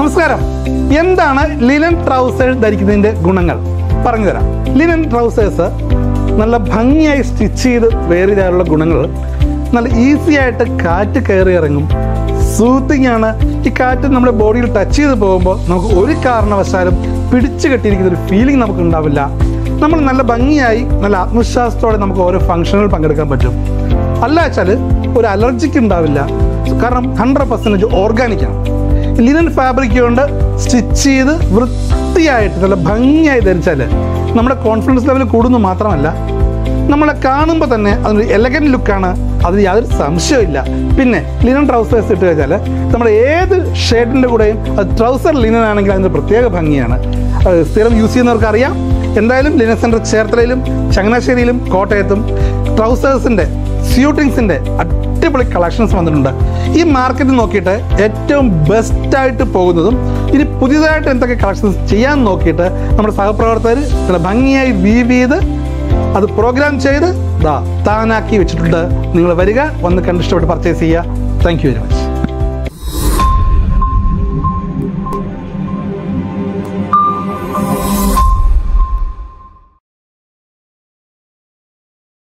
നമസ്കാരം എന്താണ് linen trousers ധരിക്കുന്നതിൻ്റെ ഗുണങ്ങൾ പറഞ്ഞു തരാം ലിനൻ ട്രൗസേഴ്സ് നല്ല ഭംഗിയായി സ്റ്റിച്ച് ചെയ്ത് വെയർ ചെയ്താലുള്ള ഗുണങ്ങൾ നല്ല ഈസി ആയിട്ട് കാറ്റ് കയറി ഇറങ്ങും സൂത്തിങ് ആണ് ഈ കാറ്റ് നമ്മുടെ ബോഡിയിൽ ടച്ച് ചെയ്ത് പോകുമ്പോൾ നമുക്ക് ഒരു കാരണവശാലും പിടിച്ചു കെട്ടിയിരിക്കുന്ന ഒരു ഫീലിംഗ് നമുക്ക് ഉണ്ടാവില്ല നമ്മൾ നല്ല ഭംഗിയായി നല്ല ആത്മവിശ്വാസത്തോടെ നമുക്ക് ഓരോ ഫംഗ്ഷനുകൾ പങ്കെടുക്കാൻ പറ്റും അല്ല വെച്ചാൽ ഒരു അലർജിക്ക് ഉണ്ടാവില്ല കാരണം ഹൺഡ്രഡ് പെർസെൻറ്റേജ് ഓർഗാനിക്കാണ് ലിനൻ ഫാബ്രിക് കൊണ്ട് സ്റ്റിച്ച് ചെയ്ത് വൃത്തിയായിട്ട് നല്ല ഭംഗിയായി ധരിച്ചാൽ നമ്മുടെ കോൺഫിഡൻസ് ലെവൽ കൂടുന്നു മാത്രമല്ല നമ്മളെ കാണുമ്പോൾ തന്നെ അതൊരു എലഗൻറ്റ് ലുക്കാണ് അതിന് യാതൊരു സംശയമില്ല പിന്നെ ലിനൻ ട്രൗസേഴ്സ് ഇട്ട് കഴിഞ്ഞാൽ നമ്മുടെ ഏത് ഷർട്ടിൻ്റെ കൂടെയും അത് ട്രൗസർ ലിനൻ ആണെങ്കിൽ അതിൻ്റെ പ്രത്യേക ഭംഗിയാണ് അത് സ്ഥിരം യൂസ് ചെയ്യുന്നവർക്ക് അറിയാം എന്തായാലും ലിനൻ സെൻറ്റർ ചേർത്തലയിലും ചങ്ങനാശ്ശേരിയിലും കോട്ടയത്തും ട്രൗസേഴ്സിൻ്റെ സ്യൂട്ടിങ്സിൻ്റെ അടിപൊളി കളക്ഷൻസ് വന്നിട്ടുണ്ട് ഈ മാർക്കറ്റ് നോക്കിയിട്ട് ഏറ്റവും ബെസ്റ്റായിട്ട് പോകുന്നതും ഇനി പുതിയതായിട്ട് എന്തൊക്കെ കളക്ഷൻസ് ചെയ്യാൻ നോക്കിയിട്ട് നമ്മുടെ സഹപ്രവർത്തകർ നല്ല ഭംഗിയായി വീവ് ചെയ്ത് അത് പ്രോഗ്രാം ചെയ്ത് ദാ താനാക്കി വെച്ചിട്ടുണ്ട് നിങ്ങൾ വരിക വന്ന് കണ്ട് ഇഷ്ടപ്പെട്ട് പർച്ചേസ് ചെയ്യുക താങ്ക് യു വെരി മച്ച്